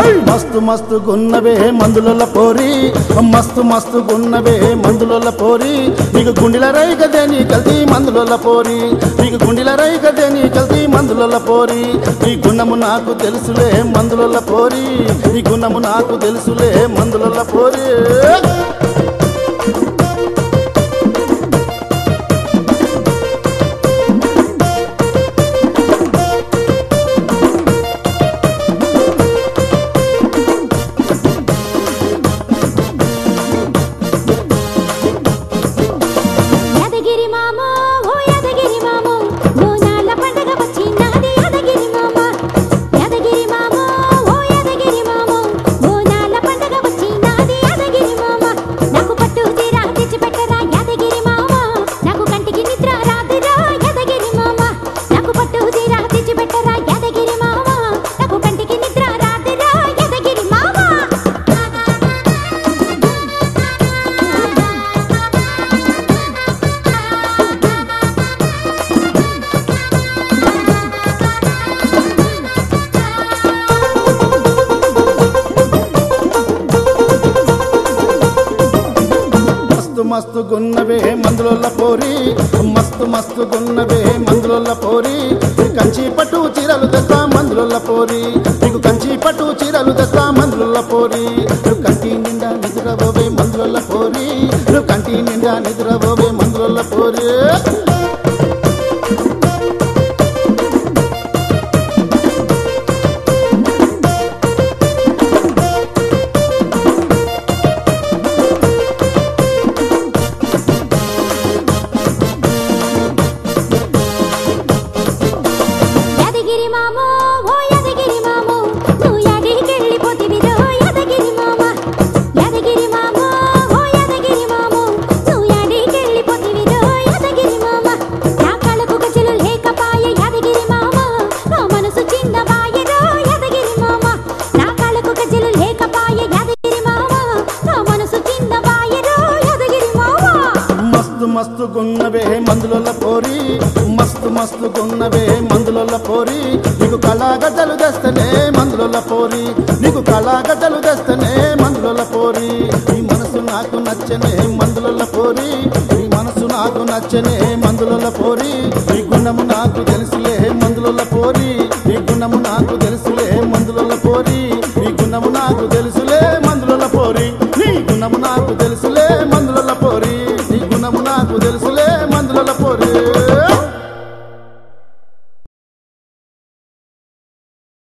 మస్తు మస్తు గున్నవే మందుల పోరి మస్తు మస్తు గున్నవే మందుల పోరి నీకు గుండెల రై గదే నీ కల్తీ మందుల పోరి నీకు గుండెల రై గదే నీ కల్తీ మందుల పోరి నీ గుణము నాకు తెలుసులే మందుల పోరి నీ గుణము నాకు తెలుసులే మందుల పోరి యాదగిరి మామో ఓ యాదగిరి మామో బోనాల పండగ వచ్చినాది యాదగిరి మామ యాదగిరి మామో ఓ యాదగిరి మామో బోనాల పండగ వచ్చినాది యాదగిరి మామ నాకు పట్టు చీర తెచ్చి పెట్టరా యాదగిరి మామ నాకు కంటికి నిద్ర రాదురా యాదగిరి మామ నాకు పట్టు చీర తెచ్చి పెట్టరా యాదగిరి మామ నాకు కంటికి నిద్ర రాదురా యాదగిరి మామ మస్తు మస్తు గున్నవే మందుల పోరి మస్తు మస్తు గున్నవే మందుల పోరి నీకు కంచి పట్టు చీరలు తెస్తా మందుల పోరి నీకు కంచి పట్టు చీరలు తెస్తా మందుల పోరి నువ్వు కంటి నిండా నిద్రపోవే మందుల పోరి నువ్వు కంటి నిండా నిద్రపోవే మందుల పోరి యాదగిరి మామో ఓ యాదగిరి మామో నువ్వు యాడికెళ్ళిపోతివిరో యాదగిరి మామ యాదగిరి మామో ఓ యాదగిరి మామో నువ్వు యాడికెళ్ళిపోతివిరో యాదగిరి మామ నా కళ్ళకు గజలు లేకపాయ యాదగిరి మామ నా మనసు చిన్నబాయరో యాదగిరి మామ నా కళ్ళకు గజలు లేకపాయ యాదగిరి మామ నా మనసు చిన్నబాయరో యాదగిరి మామ మస్తు మస్తు గున్నవే మందుల పోరి మస్తు మస్తు గున్నవే మందుల పోరి నీకు కళాగడ్డలు తెస్తేనే మందుల పోరి నీకు కళాగడ్డలు తెస్తేనే మందుల పోరి నీ మనసు నాకు నచ్చనే మందుల పోరి నీ మనసు నాకు నచ్చనే మందుల పోరి